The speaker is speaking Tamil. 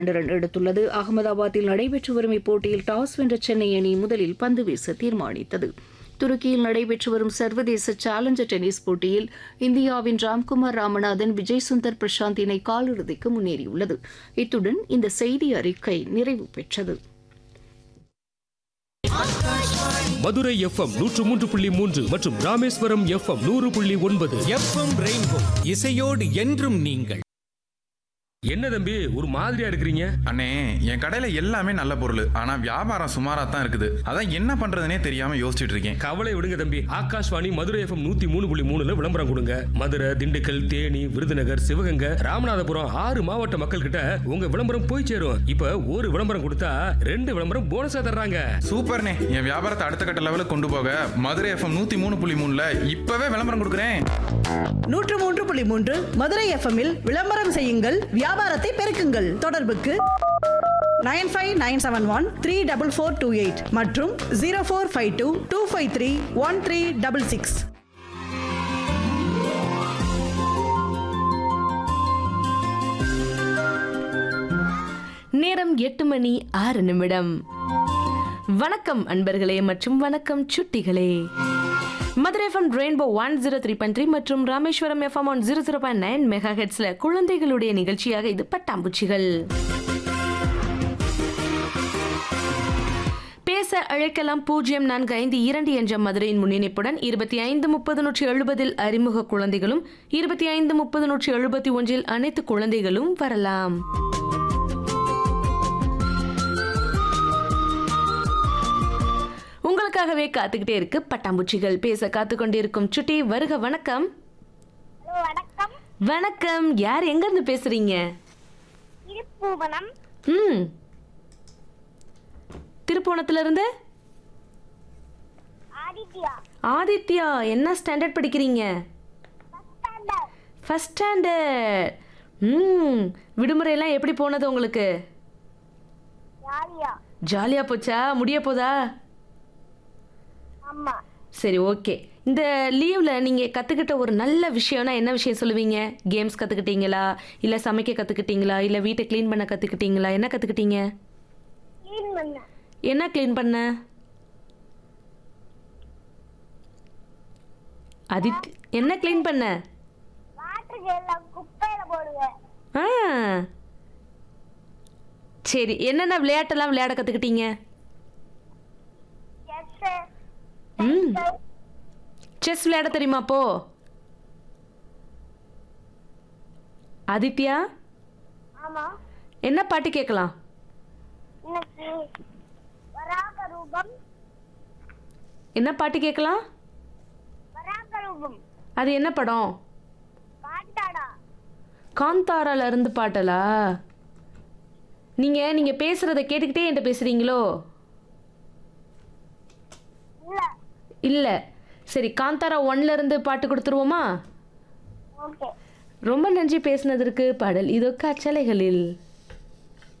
இரண்டு ரன் எடுத்துள்ளது அகமதாபாத்தில் நடைபெற்று வரும் இப்போட்டியில் டாஸ் வென்ற சென்னை அணி முதலில் பந்து வீச தீர்மானித்தது துருக்கியில் நடைபெற்று வரும் சர்வதேச சேலஞ்சர் டென்னிஸ் போட்டியில் இந்தியாவின் ராம்குமார் ராமநாதன் விஜய் சுந்தர் பிரசாந்த் இணை காலிறுதிக்கு முன்னேறியுள்ளது இத்துடன் இந்த செய்தி அறிக்கை நிறைவு பெற்றது மதுரை எஃப்எம் நூற்று மூன்று புள்ளி மூன்று மற்றும் ராமேஸ்வரம் எஃப்எம் நூறு புள்ளி ஒன்பது எஃப்எம் ரெயின்போ இசையோடு என்றும் நீங்கள் என்ன தம்பி ஒரு மாதிரியா இருக்கிறீங்க அண்ணே என் கடையில எல்லாமே நல்ல பொருள் ஆனா வியாபாரம் சுமாரா தான் இருக்குது அதான் என்ன பண்றதுனே தெரியாம யோசிச்சுட்டு இருக்கேன் கவலை விடுங்க தம்பி ஆகாஷ்வாணி மதுரை எஃப்எம் நூத்தி மூணு புள்ளி மூணுல விளம்பரம் கொடுங்க மதுரை திண்டுக்கல் தேனி விருதுநகர் சிவகங்கை ராமநாதபுரம் ஆறு மாவட்ட மக்கள் கிட்ட உங்க விளம்பரம் போய் சேரும் இப்ப ஒரு விளம்பரம் கொடுத்தா ரெண்டு விளம்பரம் போனஸா தர்றாங்க சூப்பர்ண்ணே என் வியாபாரத்தை அடுத்த கட்ட லெவலுக்கு கொண்டு போக மதுரை எஃப்எம் நூத்தி மூணு புள்ளி மூணுல இப்பவே விளம்பரம் கொடுக்குறேன் நூற்று மூன்று புள்ளி மூன்று மதுரை எஃப்எம்மில் விளம்பரம் செய்யுங்கள் வியாபாரத்தை பெருக்குங்கள் தொடர்புக்கு nine five nine seven one three double four two eight மற்றும் zero four five two two five three one three double six நேரம் எட்டு மணி ஆறு நிமிடம் வணக்கம் அன்பர்களே மற்றும் வணக்கம் சுட்டிகளே Madurai FM Rainbow one zero three point three மற்றும் Rameswaram FM one zero zero point nine mega ஹெட்ஸ்ல குழந்தைகளுடைய நிகழ்ச்சியாக இது பட்டாம்பூச்சிகள் பேச அழைக்கலாம் பூஜ்ஜியம் நான்கு ஐந்து இரண்டு என்ற மதுரையின் முன்னிணைப்புடன் இருபத்தி ஐந்து முப்பது நூற்றி எழுபதில் அறிமுக குழந்தைகளும் இருபத்தி ஐந்து முப்பது நூற்றி எழுபத்தி ஒன்றில் அனைத்து குழந்தைகளும் வரலாம் உங்களுக்காகவே காத்துக்கிட்டே இருக்கு பட்டாம்பூச்சிகள் பேச காத்து கொண்டிருக்கும் சுட்டி வருக வணக்கம் வணக்கம் வணக்கம் யார் எங்க இருந்து பேசுறீங்க திருப்பூவனம் ம் திருப்போணத்துல இருந்து ஆதித்யா ஆதித்யா என்ன ஸ்டாண்டர்ட் படிக்கிறீங்க ஸ்டாண்டர்ட் ஃபர்ஸ்ட் ஸ்டாண்டர்ட் ம் விடுமுறையெல்லாம் எப்படி போனது உங்களுக்கு ஜாலியா ஜாலியாக போச்சா முடிய போதா ஆமா சரி ஓகே இந்த லீவில் நீங்கள் கற்றுக்கிட்ட ஒரு நல்ல விஷயம்னா என்ன விஷயம் சொல்லுவீங்க கேம்ஸ் கற்றுக்கிட்டீங்களா இல்லை சமைக்க கற்றுக்கிட்டீங்களா இல்லை வீட்டை க்ளீன் பண்ண கற்றுக்கிட்டீங்களா என்ன கற்றுக்கிட்டீங்க க்ளீன் பண்ண என்ன க்ளீன் பண்ண அதித் என்ன க்ளீன் பண்ண வாட்டர் எல்லாம் குப்பையில போடுவேன் ஆ சரி என்னென்ன விளையாட்டெல்லாம் விளையாட கற்றுக்கிட்டீங்க எஸ் ம் செஸ் விளையாட தெரியுமா அப்போ ஆதித்யா ஆமா என்ன பாட்டு கேட்கலாம் இன்னைக்கு வராக ரூபம் என்ன பாட்டு கேட்கலாம் வராக ரூபம் அது என்ன படம் பாட்டாடா காந்தாரால இருந்து பாட்டலா நீங்க நீங்க பேசுறத கேட்டுக்கிட்டே என்கிட்ட பேசுறீங்களோ இல்ல இல்ல சரி காந்தாரா ஒன்ல இருந்து பாட்டு கொடுத்துருவோமா ஓகே ரொம்ப நன்றி பேசுனதற்கு பாடல் இதோ காற்றலைகளில்